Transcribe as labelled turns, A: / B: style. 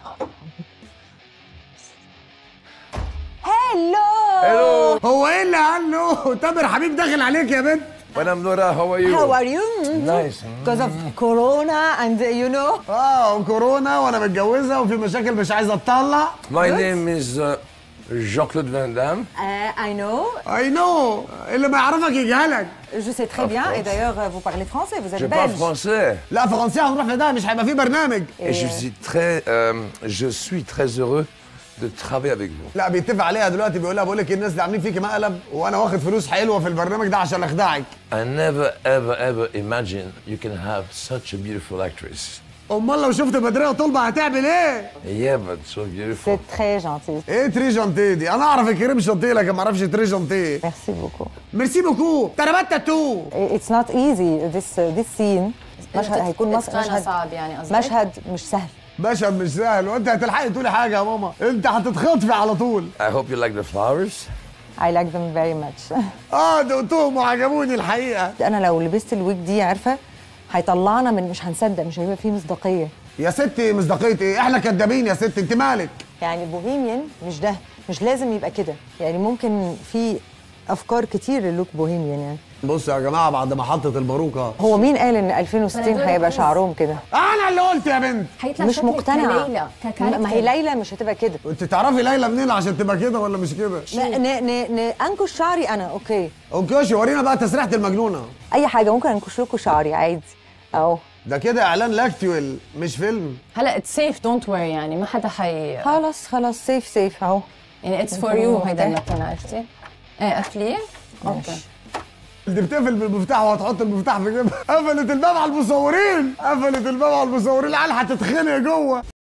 A: هلو
B: هو ايه اللي قال له تامر حبيب داخل عليك يا بنت
A: Madame Nora, how are you?
C: How are you?
A: Nice.
C: Because of Corona and you know.
B: اه وكورونا وانا متجوزه وفي مشاكل مش عايزه اطلع
A: My name is uh, Jean-Claude Van Damme.
C: Uh, I know.
B: اي نو اللي ما يعرفك يجهلك
C: Je sais très
A: Of
C: bien. Et
A: course.
C: d'ailleurs, euh, vous parlez français, vous êtes
A: Je parle
C: belge.
A: français.
B: لا فرنسيه هنروح في ده مش هيبقى في برنامج
A: Et je suis très, euh, je suis très heureux de travailler avec vous.
B: لا بيتفق عليها دلوقتي بيقول لها بقول لك الناس اللي عاملين فيكي مقلب وانا واخد فلوس حلوه في البرنامج ده عشان اخدعك
A: I never, ever, ever imagined you can have such a beautiful actress.
B: امال لو شفت بدريه طلبه هتعمل ايه؟
A: Yeah, but so beautiful.
C: C'est très gentil.
B: ايه تري جانتيه دي؟ انا اعرف الكريم شانتيه لكن ما اعرفش تري جانتيه
C: Merci beaucoup.
B: ميرسي بوكو تربات تاتو
C: It's not easy this uh, this scene. مشهد هيكون مس-
D: اتقانه
C: مشهد
D: صعب يعني قصدك
C: مشهد مش سهل.
B: مشهد مش سهل وانت هتلحقي تقولي حاجه يا ماما انت هتتخطفي على طول
A: I hope you like the flowers.
C: I like them very much.
B: اه دقتهم وعجبوني الحقيقه
C: انا لو لبست الويج دي عارفه هيطلعنا من مش هنصدق مش هيبقى فيه مصداقيه.
B: يا ستي مصداقيه ايه؟ احنا كدابين يا ستي انت مالك؟
C: يعني بوهيميان مش ده مش لازم يبقى كده يعني ممكن في افكار كتير للوك بوهيميان يعني
B: بصوا يا جماعه بعد ما حطت الباروكه
C: هو مين قال ان 2060
D: بلدول
C: هيبقى
D: كويس.
C: شعرهم كده
B: انا اللي قلت يا بنت
D: هيطلع
C: مش
D: شكلك
C: مقتنعه
D: كليلى
C: ما
D: ككاركتر
C: ما هي ليلى مش هتبقى كده
B: انت تعرفي ليلى منين عشان تبقى كده ولا مش كده؟
C: ن- ن- ن- ن- انكش شعري انا اوكي
B: اوكي ورينا بقى تسريحه المجنونه
C: اي حاجه ممكن انكش لكم شعري عادي اهو
B: ده كده اعلان لاكتويل مش فيلم
D: هلا اتس سيف دونت وري يعني ما حدا حي
C: خلاص خلاص سيف سيف اهو
D: يعني اتس فور يو هيدا المكان عرفتي؟ ايه قفليه؟ اوكي
B: دي بتقفل بالمفتاح وهتحط المفتاح في جيبها قفلت الباب على المصورين قفلت الباب على المصورين العيال هتتخنق جوه